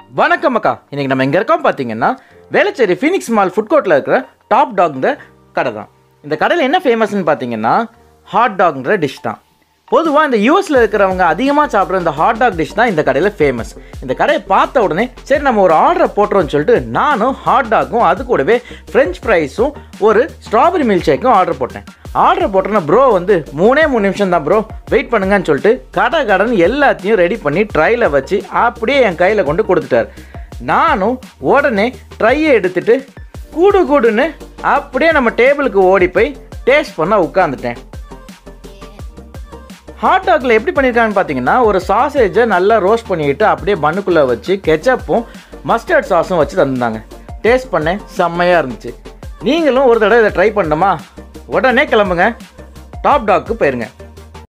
வணக்கம் அக்கா இன்னைக்கு நம்ம எங்கே இருக்கோம் பார்த்தீங்கன்னா வேளச்சேரி ஃபீனிக்ஸ் மால் ஃபுட் கோர்ட்டில் இருக்கிற டாப் டாக்ன்ற கடை தான் இந்த கடையில் என்ன ஃபேமஸ்னு பார்த்தீங்கன்னா ஹாட் டாக்ன்ற டிஷ் தான் பொதுவாக இந்த யூஎஸில் இருக்கிறவங்க அதிகமாக சாப்பிட்ற இந்த ஹாட் டாக் டிஷ் தான் இந்த கடையில் ஃபேமஸ் இந்த கடையை பார்த்த உடனே சரி நம்ம ஒரு ஆர்டரை போட்டுறோம்னு சொல்லிட்டு நானும் ஹாட் டாக்கும் அது கூடவே ஃப்ரெஞ்ச் ஃப்ரைஸும் ஒரு ஸ்ட்ராபெரி மில்க் ஷேக்கும் ஆர்டர் போட்டேன் ஆர்டர் போட்டோன்னா ப்ரோ வந்து மூணே மூணு நிமிஷம் தான் ப்ரோ வெயிட் பண்ணுங்கன்னு சொல்லிட்டு கடை கடன் எல்லாத்தையும் ரெடி பண்ணி ட்ரையில் வச்சு அப்படியே என் கையில் கொண்டு கொடுத்துட்டார் நானும் உடனே ட்ரையை எடுத்துட்டு கூடு கூடுன்னு அப்படியே நம்ம டேபிளுக்கு ஓடி போய் டேஸ்ட் பண்ண உட்காந்துட்டேன் ஹாட் டாக்ல எப்படி பண்ணியிருக்காங்கன்னு பார்த்தீங்கன்னா ஒரு சாசேஜை நல்லா ரோஸ்ட் பண்ணிக்கிட்டு அப்படியே பண்ணுக்குள்ளே வச்சு கெச்சப்பும் மஸ்டர்ட் சாஸும் வச்சு தந்தாங்க டேஸ்ட் பண்ணேன் செம்மையாக இருந்துச்சு நீங்களும் ஒரு தடவை இதை ட்ரை பண்ணணுமா உடனே கிளம்புங்க டாப் டாக்கு போயிருங்க